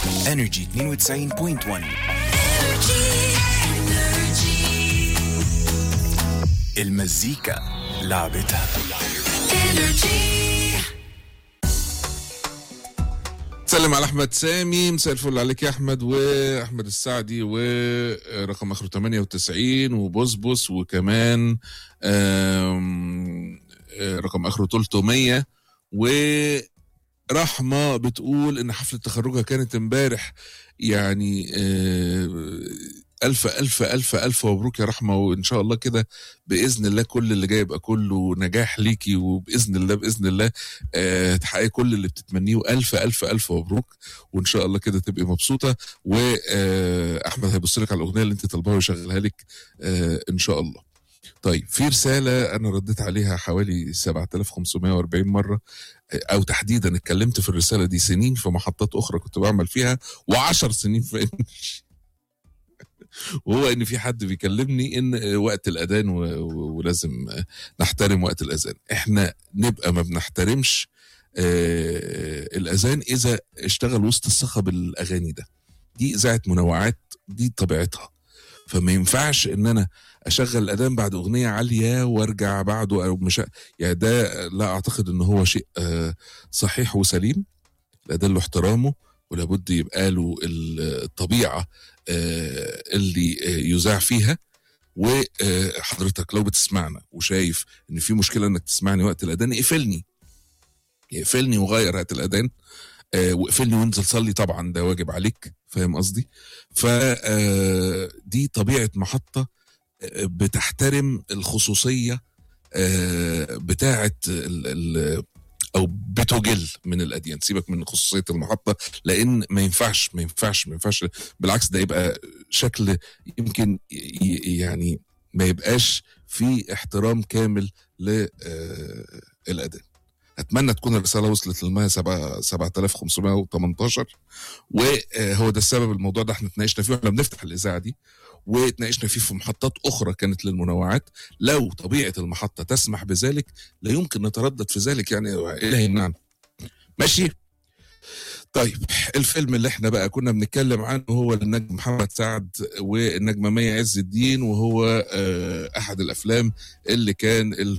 انرجي 92.1 المزيكا لعبتها سلم على احمد سامي مساء الفل عليك يا احمد واحمد السعدي ورقم اخره 98 وبصبص وكمان آم، آه، رقم اخره 300 ورحمه بتقول ان حفله تخرجها كانت امبارح يعني آه، الف الف الف الف مبروك يا رحمه وان شاء الله كده باذن الله كل اللي جاي يبقى كله نجاح ليكي وباذن الله باذن الله آه، تحققي كل اللي بتتمنيه الف الف الف مبروك وان شاء الله كده تبقي مبسوطه واحمد هيبص لك على الاغنيه اللي انت طالباها ويشغلها لك آه، ان شاء الله طيب في رساله انا رديت عليها حوالي 7540 مره آه، او تحديدا اتكلمت في الرساله دي سنين في محطات اخرى كنت بعمل فيها و10 سنين في انجلش وهو ان في حد بيكلمني ان وقت الاذان و- و- ولازم نحترم وقت الاذان احنا نبقى ما بنحترمش آه، الاذان اذا اشتغل وسط الصخب الاغاني ده دي اذاعه منوعات دي طبيعتها فما ينفعش ان انا اشغل الاذان بعد اغنيه عاليه وارجع بعده او مش يعني ده لا اعتقد ان هو شيء آه، صحيح وسليم الاذان له احترامه ولابد يبقى له ال- الطبيعه آه، اللي آه، يذاع فيها وحضرتك لو بتسمعنا وشايف ان في مشكله انك تسمعني وقت الاذان اقفلني اقفلني وغير وقت الاذان آه، واقفلني وانزل صلي طبعا ده واجب عليك فاهم قصدي فدي طبيعه محطه آه، بتحترم الخصوصيه آه، بتاعه ال- ال- او بتجل من الاديان سيبك من خصوصيه المحطه لان ما ينفعش ما ينفعش ما ينفعش بالعكس ده يبقى شكل يمكن ي- ي- يعني ما يبقاش في احترام كامل للاداء اتمنى تكون الرساله وصلت للمية 7518 وهو ده السبب الموضوع ده احنا اتناقشنا فيه واحنا بنفتح الاذاعه دي واتناقشنا فيه في محطات اخرى كانت للمنوعات لو طبيعه المحطه تسمح بذلك لا يمكن نتردد في ذلك يعني ايه اللي هيمنعنا ماشي طيب الفيلم اللي احنا بقى كنا بنتكلم عنه هو النجم محمد سعد والنجمة مي عز الدين وهو آه، احد الافلام اللي كان